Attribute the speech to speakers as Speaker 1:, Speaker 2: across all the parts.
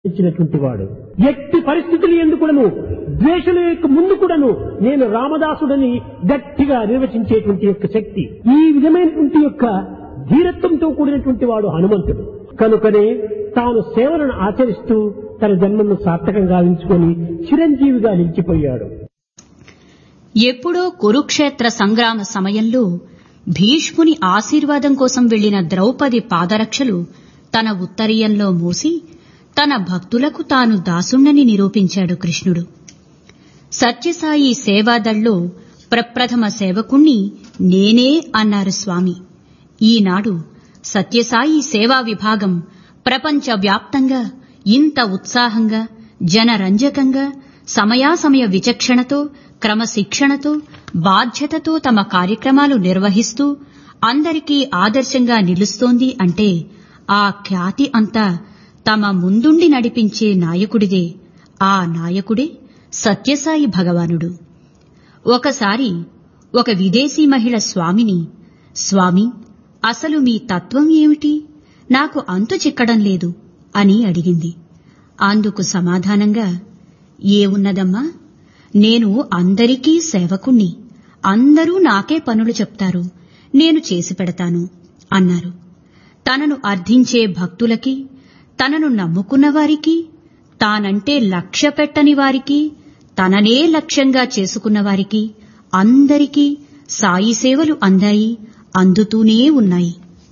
Speaker 1: ఇచ్చినటువంటి వాడు ఎట్టి పరిస్థితులు ఎందుకును ద్వేషం యొక్క ముందు కూడాను నేను రామదాసుడని గట్టిగా నిర్వచించేటువంటి యొక్క శక్తి ఈ విధమైనటువంటి యొక్క ధీరత్వంతో కూడినటువంటి వాడు హనుమంతుడు కనుకనే తాను సేవలను ఆచరిస్తూ తన జన్మను సార్థకంగా గావించుకొని చిరంజీవిగా నిలిచిపోయాడు
Speaker 2: ఎప్పుడో కురుక్షేత్ర సంగ్రామ సమయంలో భీష్ముని ఆశీర్వాదం కోసం వెళ్లిన ద్రౌపది పాదరక్షలు తన ఉత్తరీయంలో మూసి తన భక్తులకు తాను దాసుణ్ణని నిరూపించాడు కృష్ణుడు సత్యసాయి సేవాదళ్లో ప్రప్రథమ సేవకుణ్ణి నేనే అన్నారు స్వామి ఈనాడు సత్యసాయి సేవా విభాగం ప్రపంచవ్యాప్తంగా ఇంత ఉత్సాహంగా జనరంజకంగా సమయాసమయ విచక్షణతో క్రమశిక్షణతో బాధ్యతతో తమ కార్యక్రమాలు నిర్వహిస్తూ అందరికీ ఆదర్శంగా నిలుస్తోంది అంటే ఆ ఖ్యాతి అంతా తమ ముందుండి నడిపించే నాయకుడిదే ఆ నాయకుడే సత్యసాయి భగవానుడు ఒకసారి ఒక విదేశీ మహిళ స్వామిని స్వామి అసలు మీ తత్వం ఏమిటి నాకు అంతు చిక్కడం లేదు అని అడిగింది అందుకు సమాధానంగా ఏమున్నదమ్మా నేను అందరికీ సేవకుణ్ణి అందరూ నాకే పనులు చెప్తారు నేను చేసి పెడతాను అన్నారు తనను అర్థించే భక్తులకి తనను నమ్ముకున్న వారికి తానంటే లక్ష్య పెట్టని వారికి తననే లక్ష్యంగా చేసుకున్న వారికి అందరికీ సాయి సేవలు అందాయి అందుతూనే ఉన్నాయి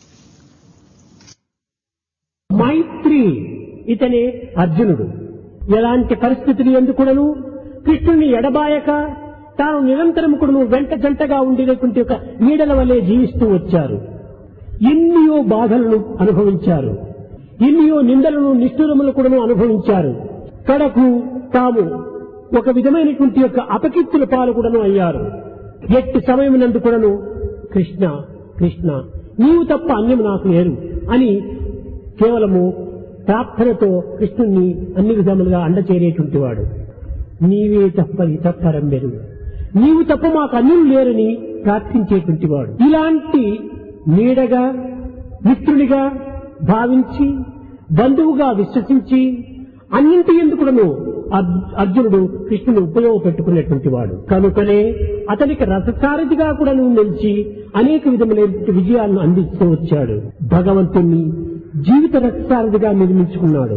Speaker 1: మైత్రి ఇతనే అర్జునుడు ఎలాంటి పరిస్థితులు ఎందుకుడను కృష్ణుని ఎడబాయక తాను నిరంతరం కూడాను వెంట జంటగా ఉండినటువంటి ఒక నీడల వలె జీవిస్తూ వచ్చారు ఎన్నియో బాధలను అనుభవించారు ఎన్నియో నిందలను నిష్ఠురములు కూడాను అనుభవించారు కడకు తాము ఒక విధమైనటువంటి యొక్క అపకీర్తుల పాలు కూడాను అయ్యారు ఎట్టి సమయమునందు కూడాను కృష్ణ కృష్ణ నీవు తప్ప అన్యం నాకు లేరు అని కేవలము ప్రార్థనతో కృష్ణుణ్ణి అన్ని విధములుగా అండచేరేటువంటి వాడు నీవే తప్ప ఇతప్పరం మెరు నీవు తప్ప మాకు అన్యులు లేరని ప్రార్థించేటువంటి వాడు ఇలాంటి నీడగా మిత్రునిగా భావించి బంధువుగా విశ్వసించి అన్నింటి ఎందుకుడను అర్జునుడు కృష్ణుని ఉపయోగపెట్టుకున్నటువంటి వాడు కనుకనే అతనికి రథసారథిగా కూడా నిలిచి అనేక విధములైన విజయాలను అందిస్తూ వచ్చాడు భగవంతుణ్ణి జీవిత రథసారథిగా నిర్మించుకున్నాడు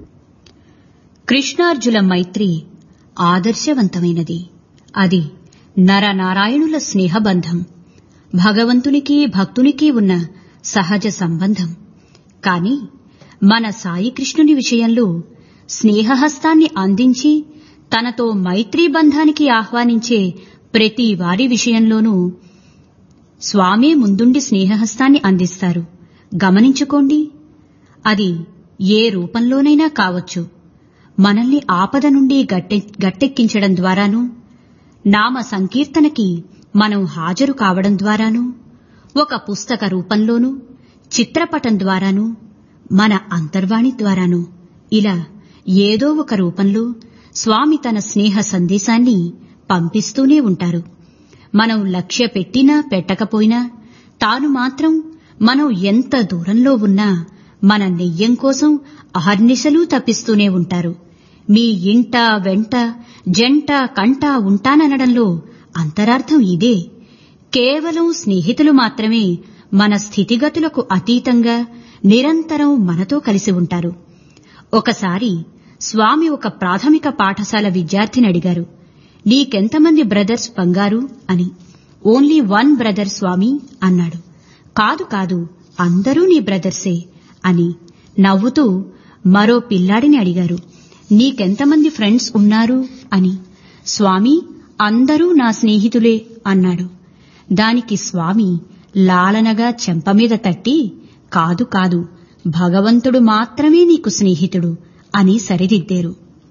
Speaker 2: కృష్ణార్జుల మైత్రి ఆదర్శవంతమైనది అది నరనారాయణుల స్నేహబంధం భగవంతునికి భక్తునికి ఉన్న సహజ సంబంధం కాని మన సాయి కృష్ణుని విషయంలో స్నేహహస్తాన్ని అందించి తనతో మైత్రీ బంధానికి ఆహ్వానించే ప్రతి వారి విషయంలోనూ స్వామే ముందుండి స్నేహహస్తాన్ని అందిస్తారు గమనించుకోండి అది ఏ రూపంలోనైనా కావచ్చు మనల్ని ఆపద నుండి గట్టె గట్టెక్కించడం ద్వారానూ నామ సంకీర్తనకి మనం హాజరు కావడం ద్వారానూ ఒక పుస్తక రూపంలోనూ చిత్రపటం ద్వారానూ మన అంతర్వాణి ద్వారానూ ఇలా ఏదో ఒక రూపంలో స్వామి తన స్నేహ సందేశాన్ని పంపిస్తూనే ఉంటారు మనం లక్ష్య పెట్టినా పెట్టకపోయినా తాను మాత్రం మనం ఎంత దూరంలో ఉన్నా మన నెయ్యం కోసం అహర్నిశలు తప్పిస్తూనే ఉంటారు మీ ఇంట వెంట జంట కంట ఉంటాననడంలో అంతరార్థం ఇదే కేవలం స్నేహితులు మాత్రమే మన స్థితిగతులకు అతీతంగా నిరంతరం మనతో కలిసి ఉంటారు ఒకసారి స్వామి ఒక ప్రాథమిక పాఠశాల విద్యార్థిని అడిగారు నీకెంతమంది బ్రదర్స్ బంగారు అని ఓన్లీ వన్ బ్రదర్ స్వామి అన్నాడు కాదు కాదు అందరూ నీ బ్రదర్సే అని నవ్వుతూ మరో పిల్లాడిని అడిగారు నీకెంతమంది ఫ్రెండ్స్ ఉన్నారు అని స్వామి అందరూ నా స్నేహితులే అన్నాడు దానికి స్వామి లాలనగా చెంపమీద తట్టి కాదు కాదు భగవంతుడు మాత్రమే నీకు స్నేహితుడు అని సరిదిద్దారు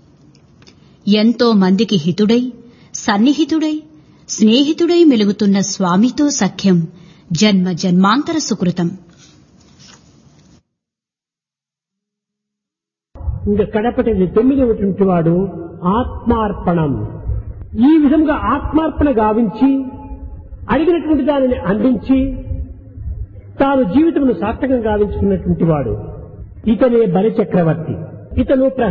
Speaker 2: ఎంతో మందికి హితుడై సన్నిహితుడై స్నేహితుడై మెలుగుతున్న స్వామితో సఖ్యం జన్మ జన్మాంతర సుకృతం
Speaker 1: ఇంకా కడపటి తొమ్మిదవటువంటి వాడు ఆత్మార్పణం ఈ విధంగా ఆత్మార్పణ గావించి అడిగినటువంటి దానిని అందించి తాను జీవితమును సార్థకం గావించుకున్నటువంటి వాడు ఇతనే బలి చక్రవర్తి ఇతను